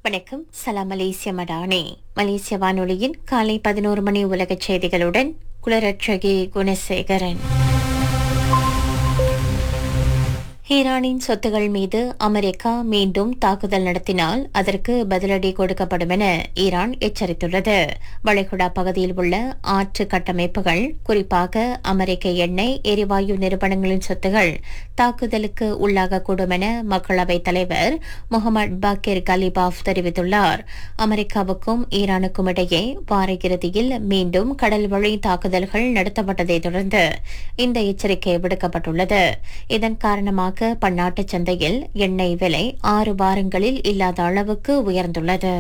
வணக்கம் சலாம் மலேசிய மடானே மலேசிய வானொலியின் காலை பதினோரு மணி உலகச் செய்திகளுடன் குளரட்சகி குணசேகரன் ஈரானின் சொத்துகள் மீது அமெரிக்கா மீண்டும் தாக்குதல் நடத்தினால் அதற்கு பதிலடி கொடுக்கப்படும் என ஈரான் எச்சரித்துள்ளது வளைகுடா பகுதியில் உள்ள ஆற்று கட்டமைப்புகள் குறிப்பாக அமெரிக்க எண்ணெய் எரிவாயு நிறுவனங்களின் சொத்துகள் தாக்குதலுக்கு உள்ளாகக்கூடும் என மக்களவைத் தலைவர் முகமது பாக்கிர் கலிபாஃப் தெரிவித்துள்ளார் அமெரிக்காவுக்கும் ஈரானுக்கும் இடையே வார இறுதியில் மீண்டும் கடல் வழி தாக்குதல்கள் நடத்தப்பட்டதைத் தொடர்ந்து இந்த எச்சரிக்கை விடுக்கப்பட்டுள்ளது இதன் காரணமாக பன்னாட்டு சந்தையில் எண்ணெய் விலை ஆறு வாரங்களில் இல்லாத அளவுக்கு உயர்ந்துள்ளது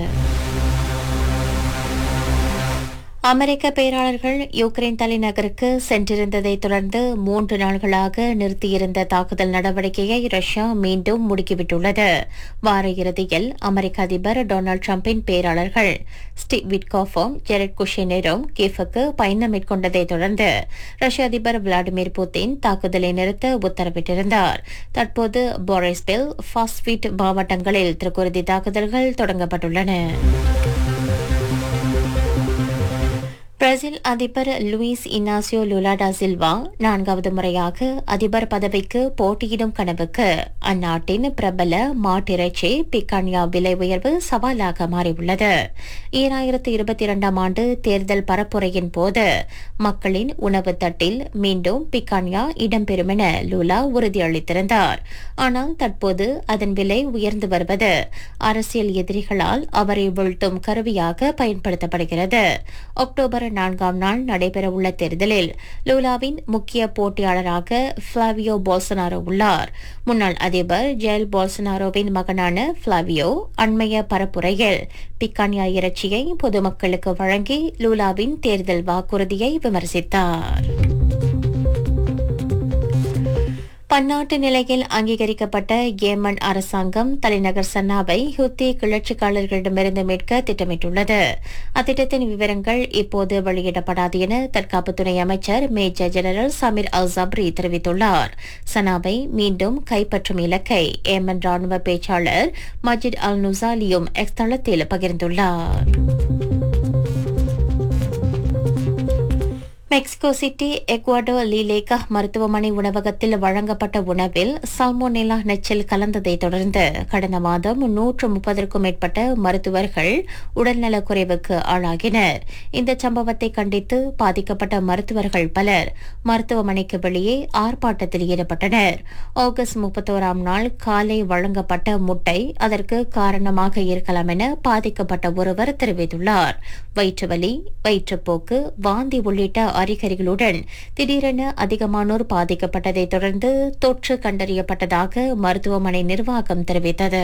அமெரிக்க பேராளர்கள் யுக்ரைன் தலைநகருக்கு சென்றிருந்ததை தொடர்ந்து மூன்று நாள்களாக நிறுத்தியிருந்த தாக்குதல் நடவடிக்கையை ரஷ்யா மீண்டும் முடுக்கிவிட்டுள்ளது வார இறுதியில் அமெரிக்க அதிபர் டொனால்டு டிரம்பின் பேராளர்கள் ஸ்டீவ் விட்காஃபும் ஜெரட் குஷினரும் கீஃபுக்கு பயணம் மேற்கொண்டதை தொடர்ந்து ரஷ்ய அதிபர் விளாடிமிர் புட்டின் தாக்குதலை நிறுத்த உத்தரவிட்டிருந்தார் தற்போது போரிஸ்பில் ஃபாஸ்வீட் மாவட்டங்களில் திருக்குருதி தாக்குதல்கள் தொடங்கப்பட்டுள்ளன பிரேசில் அதிபர் லூயிஸ் இனாசியோ லுலாடா சில்வா நான்காவது முறையாக அதிபர் பதவிக்கு போட்டியிடும் கனவுக்கு அந்நாட்டின் பிரபல மாட்டிறைச்சி பிக்கானியா விலை உயர்வு சவாலாக மாறியுள்ளது ஈராயிரத்து இருபத்தி இரண்டாம் ஆண்டு தேர்தல் பரப்புரையின் போது மக்களின் உணவு தட்டில் மீண்டும் பிக்கானியா இடம்பெறும் என லுலா உறுதியளித்திருந்தார் ஆனால் தற்போது அதன் விலை உயர்ந்து வருவது அரசியல் எதிரிகளால் அவரை வீழ்த்தும் கருவியாக பயன்படுத்தப்படுகிறது அக்டோபர் நான்காம் நாள் நடைபெறவுள்ள தேர்தலில் லூலாவின் முக்கிய போட்டியாளராக ஃபிளாவியோ போல்சனாரோ உள்ளார் முன்னாள் அதிபர் ஜெயல் போல்சனாரோவின் மகனான ஃபிளாவியோ அண்மைய பரப்புரையில் பிக்கானியா இறைச்சியை பொதுமக்களுக்கு வழங்கி லூலாவின் தேர்தல் வாக்குறுதியை விமர்சித்தார் பன்னாட்டு நிலையில் அங்கீகரிக்கப்பட்ட ஏமன் அரசாங்கம் தலைநகர் சன்னாவை ஹுத்தி கிளர்ச்சிக்காரர்களிடமிருந்து மீட்க திட்டமிட்டுள்ளது அத்திட்டத்தின் விவரங்கள் இப்போது வெளியிடப்படாது என தற்காப்புத்துறை அமைச்சர் major general Samir al Jabri தெரிவித்துள்ளார் சனாவை மீண்டும் கைப்பற்றும் இலக்கை ஏமன் ராணுவ பேச்சாளர் மஜித் அல் நுசாலியும் எக்ஸ் தளத்தில் பகிர்ந்துள்ளார் மெக்சிகோ சிட்டி எக்வாடோ லீலேகா மருத்துவமனை உணவகத்தில் வழங்கப்பட்ட உணவில் சால்மோனெல்லா நெச்சில் கலந்ததை தொடர்ந்து கடந்த மாதம் நூற்று முப்பதற்கும் மேற்பட்ட மருத்துவர்கள் உடல்நலக் குறைவுக்கு ஆளாகினர் இந்த சம்பவத்தை கண்டித்து பாதிக்கப்பட்ட மருத்துவர்கள் பலர் மருத்துவமனைக்கு வெளியே ஆர்ப்பாட்டத்தில் ஈடுபட்டனர் ஆகஸ்ட் முப்பத்தோராம் நாள் காலை வழங்கப்பட்ட முட்டை அதற்கு காரணமாக இருக்கலாம் என பாதிக்கப்பட்ட ஒருவர் தெரிவித்துள்ளார் வயிற்றுவலி வயிற்றுப்போக்கு வாந்தி உள்ளிட்ட அறிகுறிகளுடன் திடீரென அதிகமானோர் பாதிக்கப்பட்டதைத் தொடர்ந்து தொற்று கண்டறியப்பட்டதாக மருத்துவமனை நிர்வாகம் தெரிவித்தது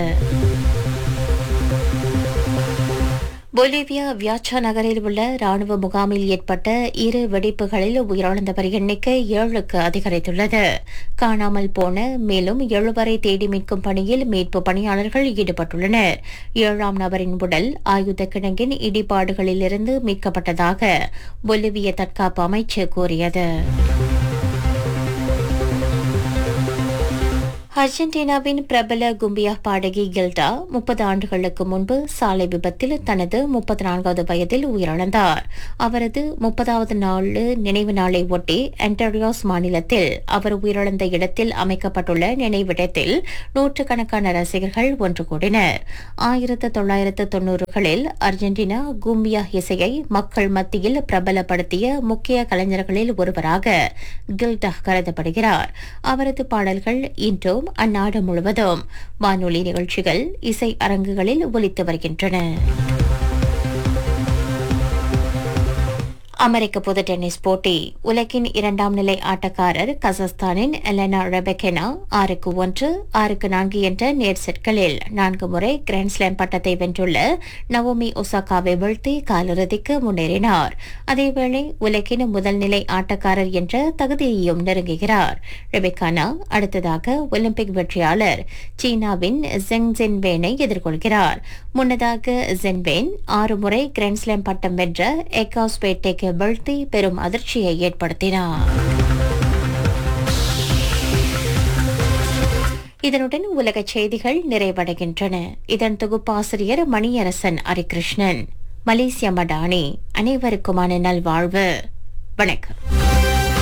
பொலிவியா வியாச்சா நகரில் உள்ள ராணுவ முகாமில் ஏற்பட்ட இரு வெடிப்புகளில் உயிரிழந்தவர் எண்ணிக்கை ஏழுக்கு அதிகரித்துள்ளது காணாமல் போன மேலும் எழுவரை தேடி மீட்கும் பணியில் மீட்பு பணியாளர்கள் ஈடுபட்டுள்ளனர் ஏழாம் நபரின் உடல் ஆயுத கிடங்கின் இடிபாடுகளிலிருந்து மீட்கப்பட்டதாக பொலிவிய தற்காப்பு அமைச்சு கூறியது அர்ஜென்டினாவின் பிரபல கும்பியா பாடகி கில்டா முப்பது ஆண்டுகளுக்கு முன்பு சாலை விபத்தில் தனது முப்பத்தி நான்காவது வயதில் உயிரிழந்தார் அவரது முப்பதாவது நாள் நினைவு நாளை ஒட்டி என்டரியோஸ் மாநிலத்தில் அவர் உயிரிழந்த இடத்தில் அமைக்கப்பட்டுள்ள நினைவிடத்தில் நூற்றுக்கணக்கான ரசிகர்கள் ஒன்று கூடினர் ஆயிரத்து தொள்ளாயிரத்து தொன்னூறுகளில் அர்ஜென்டினா கும்பியா இசையை மக்கள் மத்தியில் பிரபலப்படுத்திய முக்கிய கலைஞர்களில் ஒருவராக கில்டா கருதப்படுகிறார் அவரது பாடல்கள் இன்றும் அந்நாடு முழுவதும் வானொலி நிகழ்ச்சிகள் இசை அரங்குகளில் ஒலித்து வருகின்றன அமெரிக்க பொது டென்னிஸ் போட்டி உலகின் இரண்டாம் நிலை ஆட்டக்காரர் கசஸ்தானின் எலனா ரெபெக்கெனா ஆறுக்கு ஒன்று ஆறுக்கு நான்கு என்ற நேர் செட்களில் நான்கு முறை கிராண்ட்ஸ்லாம் பட்டத்தை வென்றுள்ள நவோமி ஒசாகாவை வீழ்த்தி காலிறுதிக்கு முன்னேறினார் அதேவேளை உலகின் முதல் நிலை ஆட்டக்காரர் என்ற தகுதியையும் நெருங்குகிறார் ரெபெக்கானா அடுத்ததாக ஒலிம்பிக் வெற்றியாளர் சீனாவின் ஜெங் ஜென்வேனை எதிர்கொள்கிறார் முன்னதாக ஜென்வேன் ஆறு முறை கிராண்ட்ஸ்லாம் பட்டம் வென்ற எக்காஸ் பேட்டேக்கு வீழ்த்தி பெரும் அதிர்ச்சியை ஏற்படுத்தினார் இதனுடன் உலகச் செய்திகள் நிறைவடைகின்றன இதன் தொகுப்பாசிரியர் மணியரசன் ஹரிகிருஷ்ணன் மலேசிய மடானி அனைவருக்குமான நல்வாழ்வு வணக்கம்